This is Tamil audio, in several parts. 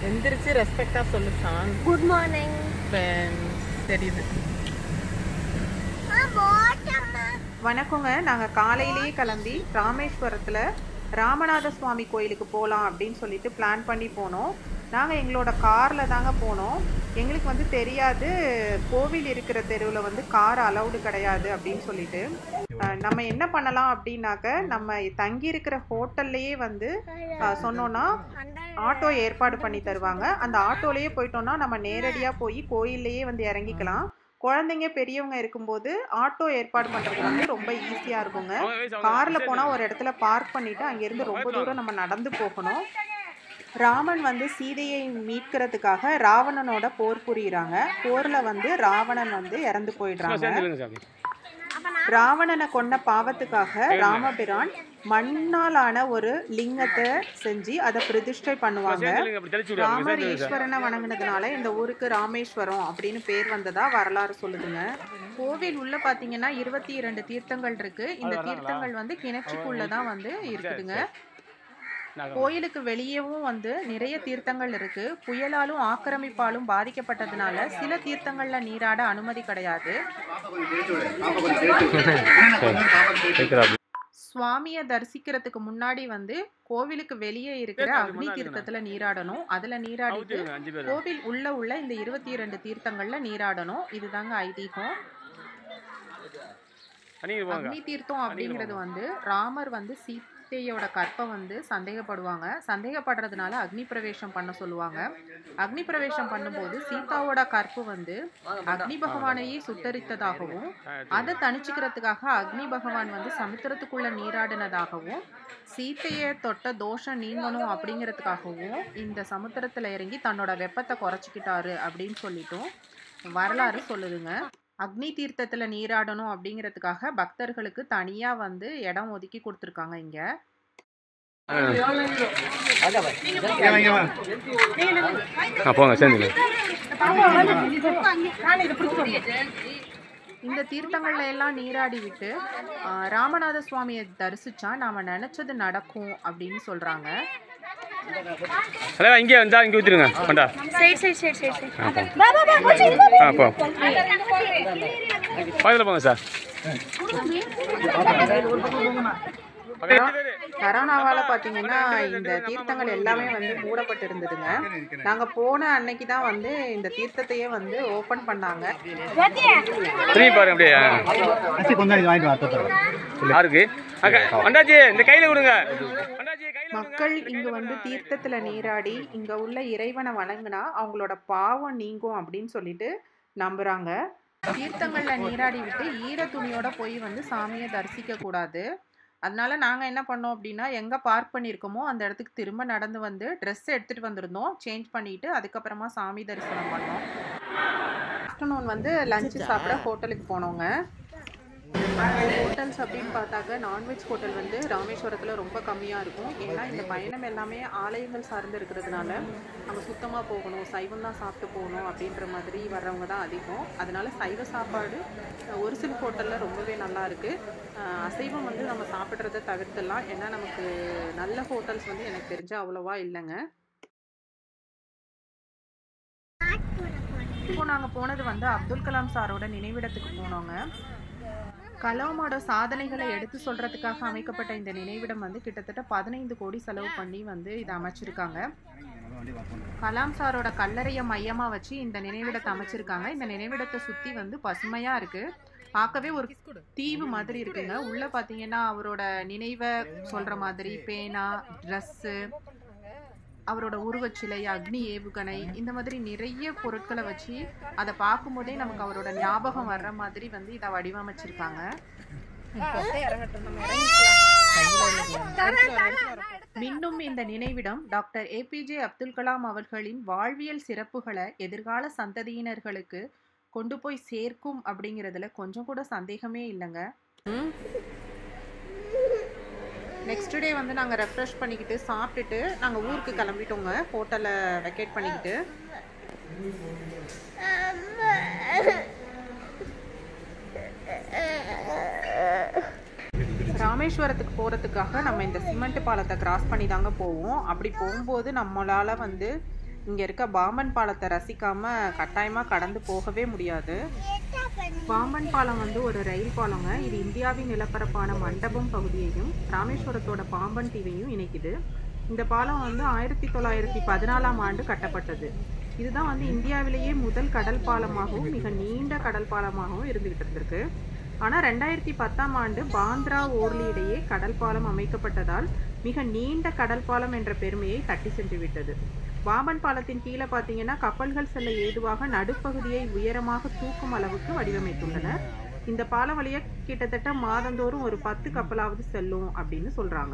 எந்திரிச்சு ரெஸ்பெக்டா சொல்லு சாங் குட் மார்னிங் தெரியுது வணக்கங்க நாங்கள் காலையிலேயே கிளம்பி ராமேஸ்வரத்தில் ராமநாத சுவாமி கோயிலுக்கு போகலாம் அப்படின்னு சொல்லிட்டு பிளான் பண்ணி போனோம் நாங்கள் எங்களோட காரில் தாங்க போனோம் எங்களுக்கு வந்து தெரியாது கோவில் இருக்கிற தெருவில் வந்து கார் அலௌடு கிடையாது அப்படின்னு சொல்லிட்டு அஹ், நம்ம என்ன பண்ணலாம் அப்படின்னாக்க நம்ம தங்கி இருக்கிற ஹோட்டல்லையே வந்து அஹ், சொன்னோன்னா ஆட்டோ ஏற்பாடு பண்ணி தருவாங்க அந்த ஆட்டோலயே போயிட்டோம்னா நம்ம நேரடியாக போய் கோயில்லையே வந்து இறங்கிக்கலாம் குழந்தைங்க பெரியவங்க இருக்கும்போது ஆட்டோ ஏற்பாடு பண்ணுறது வந்து ரொம்ப ஈஸியாக இருக்குங்க காரில் போனால் ஒரு இடத்துல பார்க் பண்ணிவிட்டு அங்கேருந்து ரொம்ப தூரம் நம்ம நடந்து போகணும் ராமன் வந்து சீதையை மீட்கிறதுக்காக ராவணனோட போர் புரியுறாங்க போரில் வந்து ராவணன் வந்து இறந்து போயிடுறாங்க ராவணனை கொன்ன பாவத்துக்காக ராமபிரான் மண்ணாலான ஒரு லிங்கத்தை செஞ்சு அதை பிரதிஷ்டை பண்ணுவாங்க ராமர் ஈஸ்வரனை வணங்குனதுனால இந்த ஊருக்கு ராமேஸ்வரம் அப்படின்னு பேர் வந்ததா வரலாறு சொல்லுதுங்க கோவில் உள்ள பாத்தீங்கன்னா இருபத்தி இரண்டு தீர்த்தங்கள் இருக்கு இந்த தீர்த்தங்கள் வந்து கிணற்றுக்குள்ள தான் வந்து இருக்குதுங்க கோயிலுக்கு வெளியவும் வந்து நிறைய தீர்த்தங்கள் இருக்கு புயலாலும் ஆக்கிரமிப்பாலும் பாதிக்கப்பட்டதுனால சில தீர்த்தங்கள்ல நீராட அனுமதி கிடையாது சுவாமியை தரிசிக்கிறதுக்கு முன்னாடி வந்து கோவிலுக்கு வெளியே இருக்கிற அக்னி தீர்த்தத்துல நீராடணும் அதுல நீராடிட்டு கோவில் உள்ள உள்ள இந்த இருபத்தி இரண்டு தீர்த்தங்கள்ல நீராடணும் இதுதாங்க ஐதீகம் அக்னி தீர்த்தம் அப்படிங்கிறது வந்து ராமர் வந்து சீத்தையோட கற்பை வந்து சந்தேகப்படுவாங்க சந்தேகப்படுறதுனால அக்னி பிரவேசம் பண்ண சொல்லுவாங்க அக்னி பிரவேசம் பண்ணும்போது சீதாவோட கற்பு வந்து அக்னி பகவானையே சுட்டரித்ததாகவும் அதை தணிச்சுக்கிறதுக்காக அக்னி பகவான் வந்து சமுத்திரத்துக்குள்ள நீராடினதாகவும் சீத்தையை தொட்ட தோஷம் நீங்கணும் அப்படிங்கிறதுக்காகவும் இந்த சமுத்திரத்துல இறங்கி தன்னோட வெப்பத்தை குறைச்சிக்கிட்டாரு அப்படின்னு சொல்லிட்டும் வரலாறு சொல்லுதுங்க அக்னி தீர்த்தத்துல நீராடணும் அப்படிங்கிறதுக்காக பக்தர்களுக்கு தனியா வந்து இடம் ஒதுக்கி கொடுத்துருக்காங்க இங்க போங்க சேர்ந்துங்க இந்த தீர்த்தங்கள்ல எல்லாம் நீராடி விட்டு ஆ, ராமநாத சுவாமியை தரிசிச்சா நாம நினைச்சது நடக்கும் அப்படின்னு சொல்றாங்க அதான் இங்கே வந்தா இங்கே ஊற்றிடுங்க கொண்டா side side side side side ஆ போ பா பா பா போச்சு ஆ போ பக்கத்தில் போங்க சார் கரோனாவால பாத்தீங்கன்னா இந்த தீர்த்தங்கள் எல்லாமே வந்து மூடப்பட்டு இருந்ததுங்க நாங்க போன அன்னைக்கு தான் வந்து இந்த தீர்த்தத்தையே வந்து ஓபன் பண்ணாங்க திரும்பி பாருங்க அப்படியே யாருக்கு அக்கா அண்டாச்சி இந்த கையில் கொடுங்க அண்டாச்சி கையில் மக்கள் இங்க வந்து தீர்த்தத்துல நீராடி இங்க உள்ள இறைவனை வணங்குனா அவங்களோட பாவம் நீங்கும் அப்படின்னு சொல்லிட்டு நம்புறாங்க தீர்த்தங்கள்ல நீராடி விட்டு ஈர துணியோட போய் வந்து சாமியை தரிசிக்க கூடாது அதனால நாங்க என்ன பண்ணோம் அப்படின்னா எங்க பார்க் பண்ணியிருக்கோமோ அந்த இடத்துக்கு திரும்ப நடந்து வந்து ட்ரெஸ் எடுத்துட்டு வந்திருந்தோம் சேஞ்ச் பண்ணிட்டு அதுக்கப்புறமா சாமி தரிசனம் பண்ணோம் ஆஃப்டர்நூன் வந்து லஞ்ச் சாப்பிட ஹோட்டலுக்கு போனோங்க ஹோட்டல்ஸ் அப்படின்னு பார்த்தாக்க நான்வெஜ் ஹோட்டல் வந்து ராமேஸ்வரத்தில் ரொம்ப கம்மியாக இருக்கும் ஏன்னா இந்த பயணம் எல்லாமே ஆலயங்கள் சார்ந்து இருக்கிறதுனால நம்ம சுத்தமாக போகணும் சைவம் தான் சாப்பிட்டு போகணும் அப்படின்ற மாதிரி வர்றவங்க தான் அதிகம் அதனால சைவ சாப்பாடு அஹ், ஒரு சில ஹோட்டலில் ரொம்பவே நல்லா இருக்கு அஹ், அசைவம் வந்து நம்ம சாப்பிட்றத தவிர்த்துடலாம் ஏன்னா நமக்கு நல்ல ஹோட்டல்ஸ் வந்து எனக்கு தெரிஞ்ச அவ்வளோவா இல்லைங்க இப்போ நாங்கள் போனது வந்து அப்துல் கலாம் சாரோட நினைவிடத்துக்கு போனோங்க கலாமோட சாதனைகளை எடுத்து சொல்றதுக்காக அமைக்கப்பட்ட இந்த நினைவிடம் வந்து கிட்டத்தட்ட பதினைந்து கோடி செலவு பண்ணி வந்து இதை அமைச்சிருக்காங்க கலாம் சாரோட கல்லறையை மையமா வச்சு இந்த நினைவிடத்தை அமைச்சிருக்காங்க இந்த நினைவிடத்தை சுத்தி வந்து பசுமையா இருக்கு பார்க்கவே ஒரு தீவு மாதிரி இருக்குங்க உள்ள பாத்தீங்கன்னா அவரோட நினைவை சொல்ற மாதிரி பேனா ட்ரெஸ்ஸு அவரோட உருவச்சிலை அக்னி ஏவுகணை இந்த மாதிரி நிறைய பொருட்களை வச்சு அதை பார்க்கும்போதே நமக்கு அவரோட ஞாபகம் வர்ற மாதிரி வந்து இதை வடிவமைச்சிருக்காங்க மின்னும் இந்த நினைவிடம் டாக்டர் ஏபிஜே அப்துல் கலாம் அவர்களின் வாழ்வியல் சிறப்புகளை எதிர்கால சந்ததியினர்களுக்கு கொண்டு போய் சேர்க்கும் அப்படிங்கிறதுல கொஞ்சம் கூட சந்தேகமே இல்லைங்க நெக்ஸ்ட் டே வந்து நாங்கள் ரெஃப்ரெஷ் பண்ணிக்கிட்டு சாப்பிட்டுட்டு நாங்கள் ஊருக்கு கிளம்பிட்டோங்க ஹோட்டலை வெக்கேட் பண்ணிக்கிட்டு ராமேஸ்வரத்துக்கு போகிறதுக்காக நம்ம இந்த சிமெண்ட் பாலத்தை கிராஸ் பண்ணி தாங்க போவோம் அப்படி போகும்போது நம்மளால் வந்து இங்கே இருக்க பாம்பன் பாலத்தை ரசிக்காம கட்டாயமாக கடந்து போகவே முடியாது பாம்பன் பாலம் வந்து ஒரு ரயில் பாலங்க இது இந்தியாவின் நிலப்பரப்பான மண்டபம் பகுதியையும் ராமேஸ்வரத்தோட பாம்பன் தீவையும் இணைக்குது இந்த பாலம் வந்து ஆயிரத்தி தொள்ளாயிரத்தி பதினாலாம் ஆண்டு கட்டப்பட்டது இதுதான் வந்து இந்தியாவிலேயே முதல் கடல் பாலமாகவும் மிக நீண்ட கடல் பாலமாகவும் இருந்துகிட்டு இருந்திருக்கு ஆனால் ரெண்டாயிரத்தி பத்தாம் ஆண்டு பாந்த்ரா ஓர்லி இடையே கடல் பாலம் அமைக்கப்பட்டதால் மிக நீண்ட கடல் பாலம் என்ற பெருமையை தட்டி சென்று விட்டது பாம்பன் பாலத்தின் கீழே பார்த்தீங்கன்னா கப்பல்கள் செல்ல ஏதுவாக நடுப்பகுதியை உயரமாக தூக்கும் அளவுக்கு வடிவமைத்துள்ளனர் இந்த பாலம் வழியா கிட்டத்தட்ட மாதந்தோறும் ஒரு பத்து கப்பலாவது செல்லும் அப்படின்னு சொல்றாங்க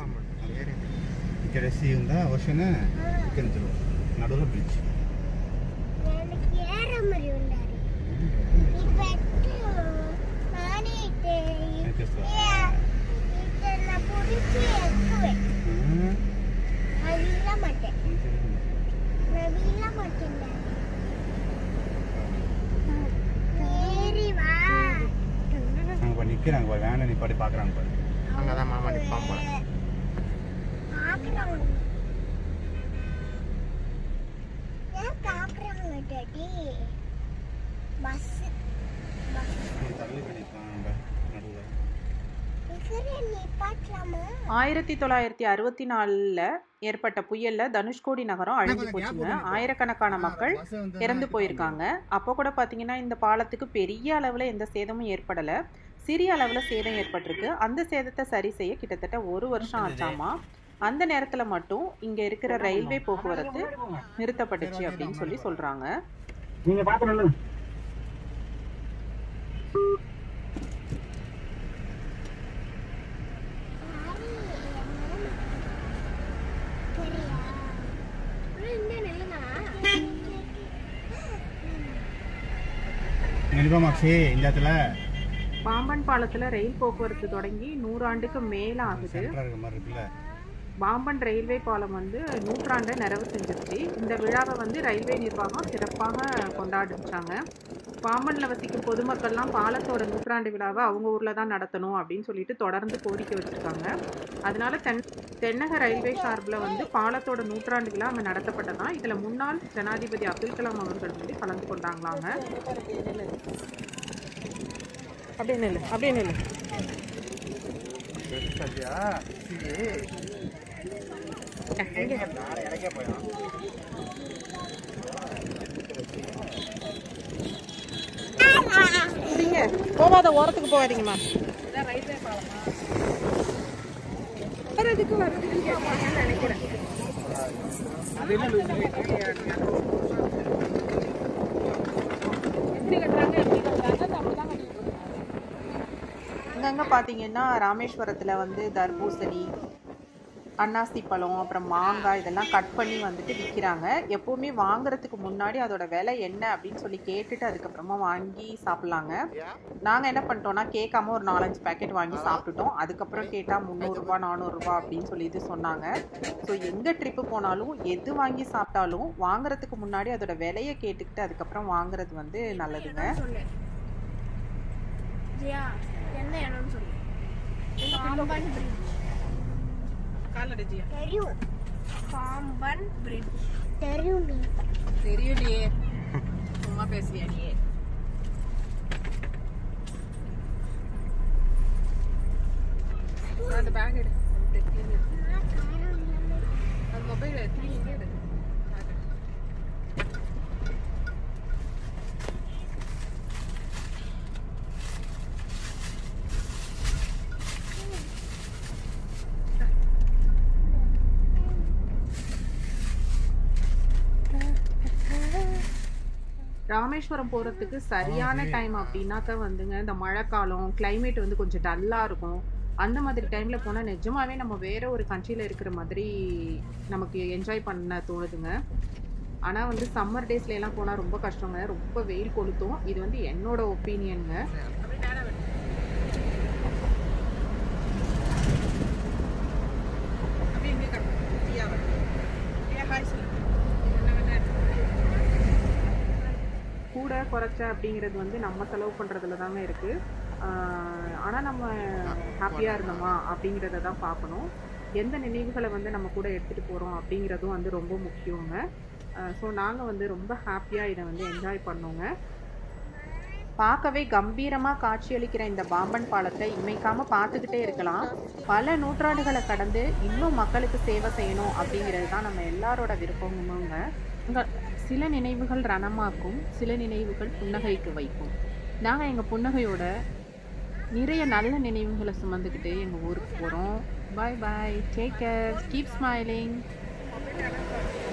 ఇక్కడ ఎస్సీ ఉందా ఓషన్ ఇక్కడ నుంచి నడువులో బ్రిడ్జ్ எனக்கு ஏற மாதிரி ఉండాలి இப்ப நானே ఇట్లా పొడిచి ఎక్కువే நான் விழ மாட்டேன் நான் விழ மாட்டேன் ஏறி வா அங்கே போய் நிற்கிறாங்க பாரு வேனை நிப்பாட்டி பார்க்குறாங்க பாரு அங்கதான் மாமா நிப்பான் போல பார்க்குறாங்க ஏன் பார்க்குறாங்க டாடி பஸ் பஸ் தள்ளி போய் நிற்பான் நம்ம நடுவில் இசையை நிப்பாட்டலாமா ஆயிரத்தி தொள்ளாயிரத்தி அறுபத்தி நாலில் ஏற்பட்ட புயல்ல தனுஷ்கோடி நகரம் அழிஞ்சு போச்சுங்க ஆயிரக்கணக்கான மக்கள் இறந்து போயிருக்காங்க அப்போ கூட பார்த்தீங்கன்னா இந்த பாலத்துக்கு பெரிய அளவில் எந்த சேதமும் ஏற்படலை சிறிய அளவில் சேதம் ஏற்பட்டிருக்கு அந்த சேதத்தை சரி செய்ய கிட்டத்தட்ட ஒரு வருஷம் ஆச்சாமா அந்த நேரத்தில் மட்டும் இங்கே இருக்கிற ரயில்வே போக்குவரத்து நிறுத்தப்பட்டுச்சு அப்படின்னு சொல்லி சொல்கிறாங்க நீங்கள் பார்க்கணும் சரியா இந்த நிலைனா நிருபமாட்சி இந்த இடத்துல பாம்பன் பாலத்தில் ரயில் போக்குவரத்து தொடங்கி நூறாண்டுக்கு மேலே ஆகுது சென்டராக இருக்க மாதிரி இருக்குல்ல பாம்பன் ரயில்வே பாலம் வந்து நூற்றாண்டை நிறைவு செஞ்சிருச்சு இந்த விழாவை வந்து ரயில்வே நிர்வாகம் சிறப்பாக கொண்டாடிச்சாங்க பாம்பனில் வசிக்கும் பொதுமக்கள்லாம் பாலத்தோட நூற்றாண்டு விழாவை அவங்க ஊரில் தான் நடத்தணும் அப்படின்னு சொல்லிட்டு தொடர்ந்து கோரிக்கை வச்சுருக்காங்க அதனால தென் தென்னக ரயில்வே சார்பில் வந்து பாலத்தோட நூற்றாண்டு விழா அங்கே நடத்தப்பட்டதான் இதில் முன்னாள் ஜனாதிபதி அப்துல் கலாம் அவர்கள் வந்து கலந்து கொண்டாங்களாங்க அப்படியே நில்லு அப்படியே நில்லு சரிங்க போகாத ஓரத்துக்கு போகாதீங்கம்மா வரதுக்கு வரதுக்கு கேட்பாங்கன்னு நினைக்கிறேன் இங்கங்க பார்த்தீங்கன்னா ராமேஸ்வரத்தில் வந்து தர்பூசணி அன்னாசி பழம் அப்புறம் மாங்காய் இதெல்லாம் கட் பண்ணி வந்துட்டு விற்கிறாங்க எப்போவுமே வாங்குறதுக்கு முன்னாடி அதோட விலை என்ன அப்படின்னு சொல்லி கேட்டுட்டு அதுக்கப்புறமா வாங்கி சாப்பிட்லாங்க நாங்கள் என்ன பண்ணிட்டோம்னா கேட்காம ஒரு நாலஞ்சு பேக்கெட் வாங்கி சாப்பிட்டுட்டோம் அதுக்கப்புறம் கேட்டால் முந்நூறுரூபா நானூறுரூபா அப்படின்னு சொல்லிட்டு சொன்னாங்க ஸோ எங்கே ட்ரிப்பு போனாலும் எது வாங்கி சாப்பிட்டாலும் வாங்குறதுக்கு முன்னாடி அதோட விலையை கேட்டுக்கிட்டு அதுக்கப்புறம் வாங்குறது வந்து நல்லதுங்க ஜியா என்ன இடம்னு சொல்லு பாம்பன் பிரிட்ஜ் காலடிஜியா தெரியும் பாம்பன் பிரிட்ஜ் தெரியும் நீ தெரியலையே சும்மா பேசியா நீ அந்த பேக் எடு அந்த மொபைல் எடுத்து இங்கே எடு ராமேஸ்வரம் போகிறதுக்கு சரியான டைம் அப்படின்னாக்கா வந்துங்க இந்த மழைக்காலம் climate வந்து கொஞ்சம் டல்லாக இருக்கும் அந்த மாதிரி டைமில் போனால் நிஜமாவே நம்ம வேற ஒரு கண்ட்ரியில் இருக்கிற மாதிரி நமக்கு என்ஜாய் பண்ண தோணுதுங்க ஆனால் வந்து சம்மர் டேஸ்ல எல்லாம் போனால் ரொம்ப கஷ்டங்க ரொம்ப வெயில் கொளுத்தும் இது வந்து என்னோட ஒப்பீனியனுங்க கூட குறைச்ச அப்படிங்கிறது வந்து நம்ம செலவு பண்ணுறதுல தாங்க இருக்குது ஆனால் நம்ம ஹாப்பியாக இருந்தோமா அப்படிங்கிறத தான் பார்க்கணும் எந்த நினைவுகளை வந்து நம்ம கூட எடுத்துகிட்டு போகிறோம் அப்படிங்கிறதும் வந்து ரொம்ப முக்கியங்க ஸோ நாங்கள் வந்து ரொம்ப ஹாப்பியாக இதை வந்து என்ஜாய் பண்ணோங்க பார்க்கவே கம்பீரமாக காட்சியளிக்கிற இந்த பாம்பன் பாலத்தை இமைக்காம பார்த்துக்கிட்டே இருக்கலாம் பல நூற்றாண்டுகளை கடந்து இன்னும் மக்களுக்கு சேவை செய்யணும் அப்படிங்கிறது தான் நம்ம எல்லாரோட விருப்பமுங்க இங்க சில நினைவுகள் ரணமாக்கும் சில நினைவுகள் புன்னகைக்கு வைக்கும் நாங்கள் எங்கள் புன்னகையோட நிறைய நல்ல நினைவுகளை சுமந்துக்கிட்டு எங்கள் ஊருக்கு போகிறோம் bye bye take care keep smiling